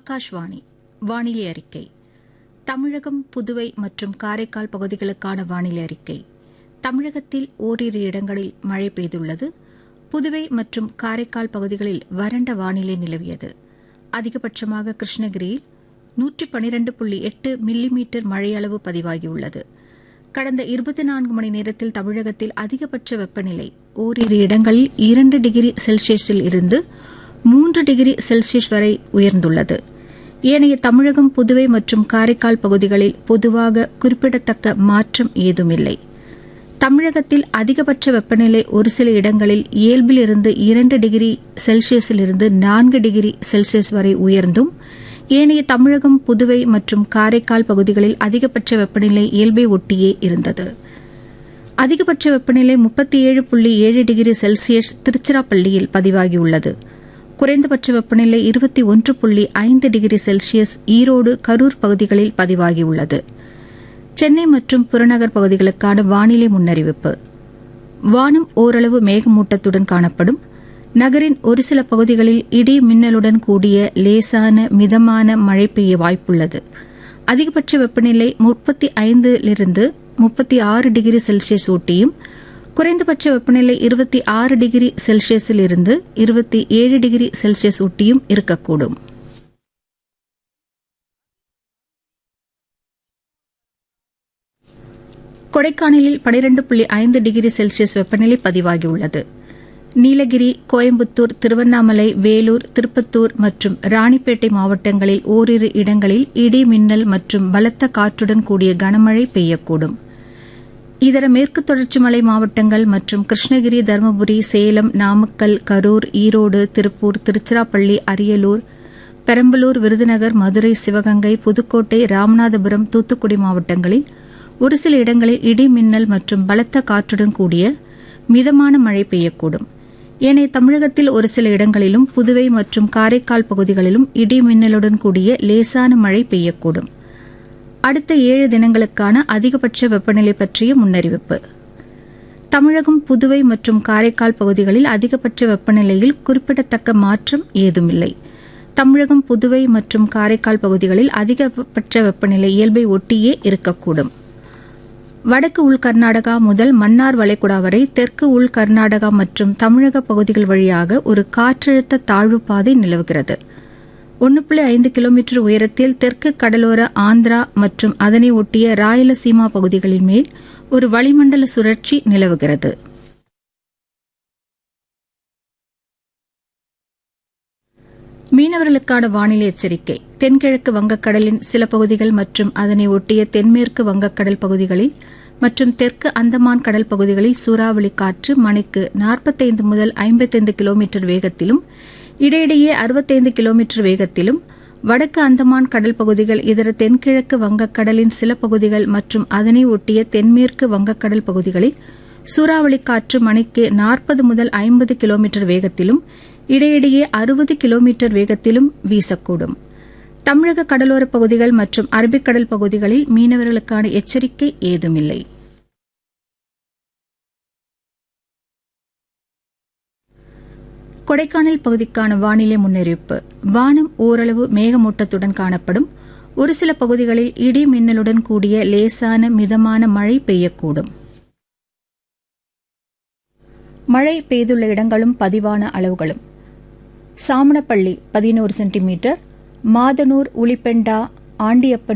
ஆகாஷ்வாணி வானிலை அறிக்கை தமிழகம் புதுவை மற்றும் காரைக்கால் பகுதிகளுக்கான வானிலை அறிக்கை தமிழகத்தில் ஓரிரு இடங்களில் மழை பெய்துள்ளது புதுவை மற்றும் காரைக்கால் பகுதிகளில் வறண்ட வானிலை நிலவியது அதிகபட்சமாக கிருஷ்ணகிரியில் நூற்றி பனிரண்டு புள்ளி எட்டு மில்லிமீட்டர் மழையளவு பதிவாகியுள்ளது கடந்த இருபத்தி நான்கு மணி நேரத்தில் தமிழகத்தில் அதிகபட்ச வெப்பநிலை ஓரிரு இடங்களில் இரண்டு டிகிரி செல்சியஸில் இருந்து மூன்று டிகிரி செல்சியஸ் வரை உயர்ந்துள்ளது ஏனைய தமிழகம் புதுவை மற்றும் காரைக்கால் பகுதிகளில் பொதுவாக குறிப்பிடத்தக்க மாற்றம் ஏதுமில்லை தமிழகத்தில் அதிகபட்ச வெப்பநிலை ஒரு சில இடங்களில் இயல்பிலிருந்து இரண்டு டிகிரி செல்சியஸிலிருந்து நான்கு டிகிரி செல்சியஸ் வரை உயர்ந்தும் ஏனைய தமிழகம் புதுவை மற்றும் காரைக்கால் பகுதிகளில் அதிகபட்ச வெப்பநிலை இயல்பை ஒட்டியே இருந்தது அதிகபட்ச வெப்பநிலை முப்பத்தி ஏழு புள்ளி ஏழு டிகிரி செல்சியஸ் திருச்சிராப்பள்ளியில் பதிவாகியுள்ளது குறைந்தபட்ச வெப்பநிலை இருபத்தி ஒன்று புள்ளி ஐந்து டிகிரி செல்சியஸ் ஈரோடு கரூர் பகுதிகளில் பதிவாகியுள்ளது சென்னை மற்றும் புறநகர் பகுதிகளுக்கான வானிலை முன்னறிவிப்பு வானம் ஓரளவு மேகமூட்டத்துடன் காணப்படும் நகரின் ஒரு சில பகுதிகளில் இடி மின்னலுடன் கூடிய லேசான மிதமான மழை பெய்ய வாய்ப்புள்ளது அதிகபட்ச வெப்பநிலை முப்பத்தி ஐந்திலிருந்து முப்பத்தி ஆறு டிகிரி செல்சியஸ் ஊட்டியும் குறைந்தபட்ச வெப்பநிலை இருபத்தி ஆறு டிகிரி செல்சியஸில் இருந்து இருபத்தி ஏழு டிகிரி செல்சியஸ் ஊட்டியும் இருக்கக்கூடும் கொடைக்கானலில் பனிரண்டு புள்ளி ஐந்து டிகிரி செல்சியஸ் வெப்பநிலை பதிவாகியுள்ளது நீலகிரி கோயம்புத்தூர் திருவண்ணாமலை வேலூர் திருப்பத்தூர் மற்றும் ராணிப்பேட்டை மாவட்டங்களில் ஓரிரு இடங்களில் இடி மின்னல் மற்றும் பலத்த காற்றுடன் கூடிய கனமழை பெய்யக்கூடும் இதர மேற்கு தொடர்ச்சி மலை மாவட்டங்கள் மற்றும் கிருஷ்ணகிரி தருமபுரி சேலம் நாமக்கல் கரூர் ஈரோடு திருப்பூர் திருச்சிராப்பள்ளி அரியலூர் பெரம்பலூர் விருதுநகர் மதுரை சிவகங்கை புதுக்கோட்டை ராமநாதபுரம் தூத்துக்குடி மாவட்டங்களில் ஒரு சில இடங்களில் இடி மின்னல் மற்றும் பலத்த காற்றுடன் கூடிய மிதமான மழை பெய்யக்கூடும் ஏனைய தமிழகத்தில் ஒரு சில இடங்களிலும் புதுவை மற்றும் காரைக்கால் பகுதிகளிலும் இடி மின்னலுடன் கூடிய லேசான மழை பெய்யக்கூடும் அடுத்த ஏழு தினங்களுக்கான அதிகபட்ச வெப்பநிலை பற்றிய முன்னறிவிப்பு தமிழகம் புதுவை மற்றும் காரைக்கால் பகுதிகளில் அதிகபட்ச வெப்பநிலையில் குறிப்பிடத்தக்க மாற்றம் ஏதுமில்லை தமிழகம் புதுவை மற்றும் காரைக்கால் பகுதிகளில் அதிகபட்ச வெப்பநிலை இயல்பை ஒட்டியே இருக்கக்கூடும் வடக்கு உள் கர்நாடகா முதல் மன்னார் வளைகுடா வரை தெற்கு உள் கர்நாடகா மற்றும் தமிழக பகுதிகள் வழியாக ஒரு காற்றழுத்த தாழ்வு பாதை நிலவுகிறது ஒன்று புள்ளி ஐந்து கிலோமீட்டர் உயரத்தில் தெற்கு கடலோர ஆந்திரா மற்றும் அதனை ஒட்டிய ராயலசீமா பகுதிகளின் மேல் ஒரு வளிமண்டல சுழற்சி நிலவுகிறது மீனவர்களுக்கான வானிலை எச்சரிக்கை தென்கிழக்கு வங்கக்கடலின் சில பகுதிகள் மற்றும் அதனை ஒட்டிய தென்மேற்கு வங்கக்கடல் பகுதிகளில் மற்றும் தெற்கு அந்தமான் கடல் பகுதிகளில் சூறாவளி காற்று மணிக்கு நாற்பத்தைந்து முதல் ஐம்பத்தைந்து கிலோமீட்டர் வேகத்திலும் இடையிடையே அறுபத்தைந்து கிலோமீட்டர் வேகத்திலும் வடக்கு அந்தமான் கடல் பகுதிகள் இதர தென்கிழக்கு வங்கக்கடலின் சில பகுதிகள் மற்றும் அதனை ஒட்டிய தென்மேற்கு வங்கக்கடல் பகுதிகளில் சூறாவளி காற்று மணிக்கு நாற்பது முதல் ஐம்பது கிலோமீட்டர் வேகத்திலும் இடையிடையே அறுபது கிலோமீட்டர் வேகத்திலும் வீசக்கூடும் தமிழக கடலோரப் பகுதிகள் மற்றும் அரபிக்கடல் பகுதிகளில் மீனவர்களுக்கான எச்சரிக்கை ஏதுமில்லை கொடைக்கானல் பகுதிக்கான வானிலை முன்னறிவிப்பு வானம் ஓரளவு மேகமூட்டத்துடன் காணப்படும் ஒரு சில பகுதிகளில் இடி மின்னலுடன் கூடிய லேசான மிதமான மழை பெய்யக்கூடும் மழை பெய்துள்ள இடங்களும் பதிவான அளவுகளும் சாமணப்பள்ளி பதினோரு சென்டிமீட்டர் மாதனூர் உளிப்பெண்டா ஆண்டியப்பன்